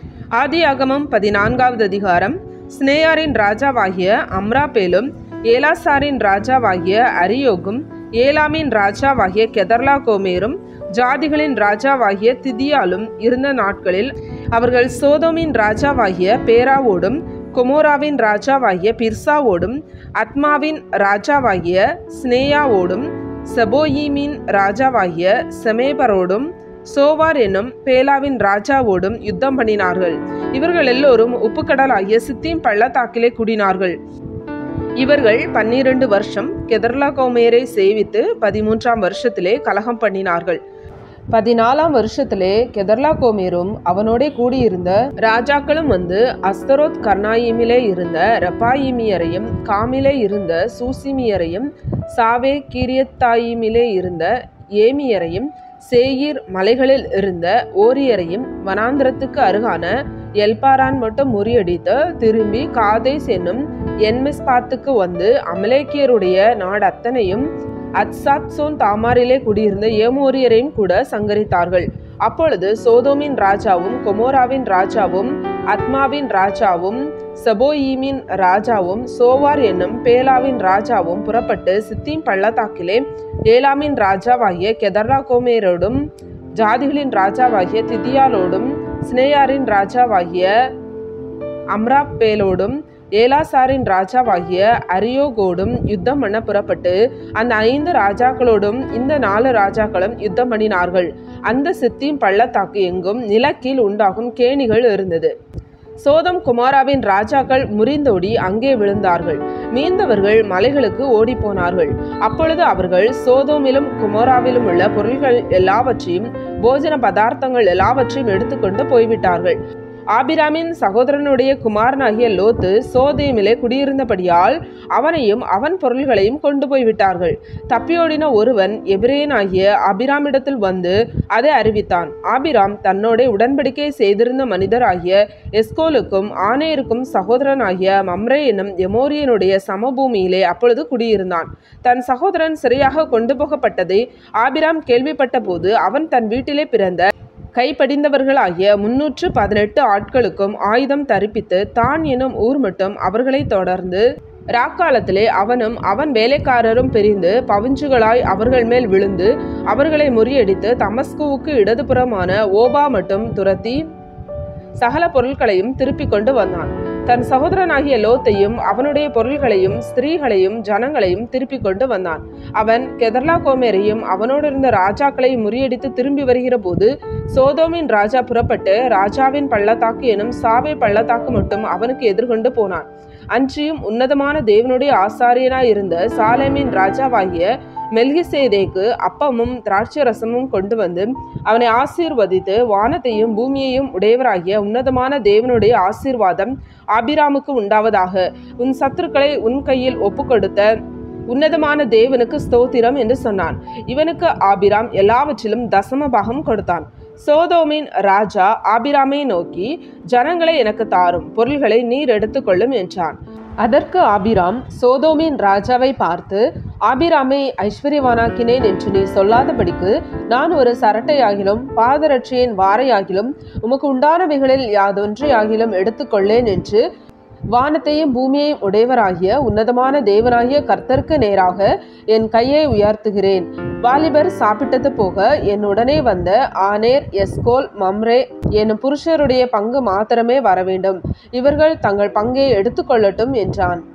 ஆதியாகமம் பதினான்காவது அதிகாரம் ஸ்னேயாரின் ராஜாவாகிய அம்ராபேலும் ஏலாசாரின் ராஜாவாகிய அரியோகும் ஏலாமின் ராஜாவாகிய கெதர்லா கோமேரும் ஜாதிகளின் ராஜாவாகிய திதியாலும் இருந்த நாட்களில் அவர்கள் சோதோமின் ராஜாவாகிய பேராவோடும் கொமோராவின் ராஜாவாகிய பிர்சாவோடும் அத்மாவின் ராஜாவாகிய ஸ்னேயாவோடும் செபோயீமின் ராஜாவாகிய செமேபரோடும் சோவார் என்னும் பேலாவின் ராஜாவோடும் யுத்தம் பண்ணினார்கள் இவர்கள் எல்லோரும் உப்புக்கடலாகிய சித்தீம் பள்ளத்தாக்கிலே கூடினார்கள் இவர்கள் பன்னிரண்டு வருஷம் கெதர்லா கோமேரை சேவித்து பதிமூன்றாம் வருஷத்திலே கலகம் பண்ணினார்கள் பதினாலாம் வருஷத்திலே கெதர்லா கோமேரும் அவனோடே கூடியிருந்த ராஜாக்களும் வந்து அஸ்தரோத் கர்ணாயிமிலே இருந்த ரெப்பாயிமியரையும் காமிலே இருந்த சூசிமியரையும் சாவே கீரியத்தாயிமிலே இருந்த ஏமியரையும் சேயீர் மலைகளில் இருந்த ஓரியரையும் வனாந்திரத்துக்கு அருகான எல்பாரான் மட்டும் முறியடித்து திரும்பி காதேஸ் என்னும் என்மிஸ்பாத்துக்கு வந்து அமலேக்கியருடைய நாடு அத்தனையும் அத்சாத்சோன் தாமாரிலே குடியிருந்த ஏமோரியரையும் கூட சங்கரித்தார்கள் அப்பொழுது சோதோமின் ராஜாவும் கொமோராவின் ராஜாவும் அத்மாவின் ராஜாவும் செபோயீமின் ராஜாவும் சோவார் என்னும் பேலாவின் ராஜாவும் புறப்பட்டு சித்தீம் பள்ளத்தாக்கிலே ஏலாமின் ராஜாவாகிய கெதர்லா கோமேரோடும் ஜாதிகளின் ராஜாவாகிய திதியாலோடும் ஸ்னேயாரின் ராஜாவாகிய அம்ராப்பேலோடும் ஏலாசாரின் ராஜாவாகிய அரியோகோடும் யுத்தம் பண்ண புறப்பட்டு அந்த ஐந்து ராஜாக்களோடும் இந்த நாலு ராஜாக்களும் யுத்தம் பண்ணினார்கள் அந்த சித்தியும் பள்ளத்தாக்கு எங்கும் நிலக்கீழ் உண்டாகும் கேணிகள் இருந்தது சோதம் குமாராவின் ராஜாக்கள் முறிந்தோடி அங்கே விழுந்தார்கள் மீந்தவர்கள் மலைகளுக்கு ஓடிப்போனார்கள் அப்பொழுது அவர்கள் சோதோமிலும் குமோராவிலும் உள்ள பொருள்கள் எல்லாவற்றையும் போஜன பதார்த்தங்கள் எல்லாவற்றையும் எடுத்துக்கொண்டு போய்விட்டார்கள் ஆபிராமின் சகோதரனுடைய குமாரனாகிய லோத்து சோதேமிலே குடியிருந்தபடியால் அவனையும் அவன் பொருள்களையும் கொண்டு போய்விட்டார்கள் தப்பியோடின ஒருவன் எபிரேனாகிய ஆபிராமிடத்தில் வந்து அதை அறிவித்தான் ஆபிராம் தன்னோட உடன்படிக்கை செய்திருந்த மனிதராகிய எஸ்கோலுக்கும் ஆனேருக்கும் சகோதரனாகிய மம்ரே என்னும் எமோரியனுடைய சமபூமியிலே அப்பொழுது குடியிருந்தான் தன் சகோதரன் சிறையாக கொண்டு போகப்பட்டதை ஆபிராம் கேள்விப்பட்ட போது அவன் தன் வீட்டிலே பிறந்த கைப்படிந்தவர்களாகிய முன்னூற்று பதினெட்டு ஆட்களுக்கும் ஆயுதம் தரிப்பித்து தான் எனும் ஊர் மட்டும் அவர்களை தொடர்ந்து ராக்காலத்திலே அவனும் அவன் வேலைக்காரரும் பிரிந்து பவுஞ்சுகளாய் அவர்கள் மேல் விழுந்து அவர்களை முறியடித்து தமஸ்குவுக்கு இடதுபுறமான ஓபா மட்டும் துரத்தி சகல பொருட்களையும் திருப்பிக் கொண்டு வந்தான் தன் சகோதரனாகிய லோத்தையும் அவனுடைய பொருள்களையும் ஸ்திரீகளையும் ஜனங்களையும் திருப்பிக் கொண்டு வந்தான் அவன் கெதர்லா கோமேரையும் அவனோடு இருந்த ராஜாக்களையும் முறியடித்து திரும்பி வருகிற போது சோதோமின் ராஜா புறப்பட்டு ராஜாவின் பள்ளத்தாக்கு எனும் சாவே பள்ளத்தாக்கு மட்டும் அவனுக்கு எதிர்கொண்டு போனான் அன்றியும் உன்னதமான தேவனுடைய ஆசாரியனாய் இருந்த சாலேமின் ராஜாவாகிய மெல்கிசேதேக்கு அப்பமும் திராட்சை ரசமும் கொண்டு வந்து அவனை ஆசீர்வதித்து வானத்தையும் பூமியையும் உடையவராகிய உன்னதமான தேவனுடைய ஆசீர்வாதம் ஆபிராமுக்கு உண்டாவதாக உன் சத்துருக்களை உன் கையில் ஒப்புக்கொடுத்த உன்னதமான தேவனுக்கு ஸ்தோத்திரம் என்று சொன்னான் இவனுக்கு ஆபிராம் எல்லாவற்றிலும் தசம பாகம் கொடுத்தான் சோதோமின் ராஜா ஆபிராமை நோக்கி ஜனங்களை எனக்கு தாரும் பொருள்களை நீர் எடுத்துக்கொள்ளும் என்றான் அதற்கு ஆபிராம் சோதோமின் ராஜாவை பார்த்து ஆபிராமை ஐஸ்வர்யவானாக்கினேன் என்று நீ சொல்லாதபடிக்கு நான் ஒரு சரட்டையாகிலும் பாதரட்சியின் வாரையாகிலும் உமக்கு உண்டானவைகளில் யாதொன்றையாகிலும் எடுத்துக்கொள்ளேன் என்று வானத்தையும் பூமியையும் உடையவராகிய உன்னதமான தேவனாகிய கர்த்தருக்கு நேராக என் கையை உயர்த்துகிறேன் வாலிபர் சாப்பிட்டது போக என் உடனே வந்த ஆனேர் எஸ்கோல் மம்ரே என்னும் புருஷருடைய பங்கு மாத்திரமே வர வேண்டும் இவர்கள் தங்கள் பங்கை எடுத்துக்கொள்ளட்டும் என்றான்